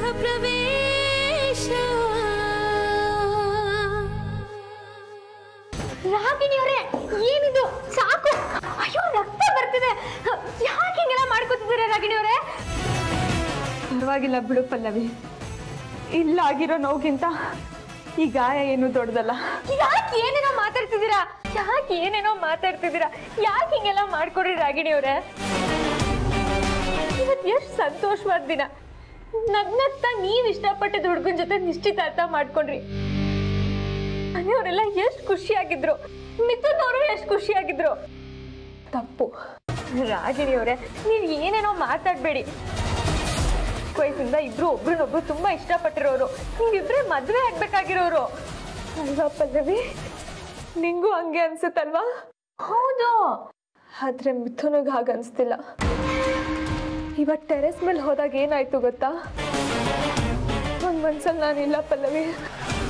ಪ್ರವೇಶ ರಾಗಿಣಿ ಅವರೇ ಏನಿದು ಸಾಕು ಅಯ್ಯೋ ರಕ್ತ ಬರ್ತಿದೆ ಯಾಕೆ ಹಿಂಗೆಲ್ಲ ಮಾಡ್ಕೋತಿದ್ದೀರಾ ರಾಗಿಣಿ ಅವರೇ ಪರವಾಗಿಲ್ಲ ಬಿಡು ಪಲ್ಲವಿ ಇಲ್ಲಾಗಿರೋ ನೋವಿಗಿಂತ ಈ ಗಾಯ ಏನು ದೊಡ್ಡದಲ್ಲ ಯಾಕೆ ಏನೇನೋ ಮಾತಾಡ್ತಿದ್ದೀರಾ ಯಾಕೆ ಏನೇನೋ ಮಾತಾಡ್ತಿದ್ದೀರಾ ಯಾಕೆ ಹಿಂಗೆಲ್ಲ ಮಾಡ್ಕೊಡ್ರಿ ರಾಗಿಣಿ ಅವರೇ ಇವತ್ತು ಎಷ್ಟು ಸಂತೋಷವಾದ ದಿನ ನಗ್ನಗ್ತಾ ನೀವ್ ಇಷ್ಟಪಟ್ಟಿದ್ದ ಹುಡುಗನ ಜೊತೆ ನಿಶ್ಚಿತಾರ್ಥ ಮಾಡ್ಕೊಂಡ್ರಿ ಮನೆಯವರೆಲ್ಲ ಎಷ್ಟು ಖುಷಿಯಾಗಿದ್ರು ಮಿಥುನ್ ಅವರು ಎಷ್ಟು ಖುಷಿಯಾಗಿದ್ರು ತಪ್ಪು ರಾಗಿಣಿ ಅವರೇ ನೀವ್ ಏನೇನೋ ಮಾತಾಡ್ಬೇಡಿ ವಯಸ್ಸಿಂದ ಇಬ್ರು ಒಬ್ರನ್ನೊಬ್ರು ತುಂಬಾ ಇಷ್ಟಪಟ್ಟಿರೋರು ನೀವಿಬ್ರೇ ಮದ್ವೆ ಆಗ್ಬೇಕಾಗಿರೋರು ಅಲ್ವಾ ಪಲ್ಲವಿ ನಿಂಗೂ ಹಂಗೆ ಅನ್ಸುತ್ತಲ್ವಾ ಹೌದು ಆದ್ರೆ ಮಿಥುನಿಗೆ ಹಾಗೆ ಅನ್ಸ್ತಿಲ್ಲ ಇವತ್ತು ಟೆರೆಸ್ ಮೇಲೆ ಹೋದಾಗ ಏನಾಯ್ತು ಗೊತ್ತಾ ಒಂದ್ ಮನ್ಸಲ್ಲಿ ನಾನಿಲ್ಲ ಪಲ್ಲವಿ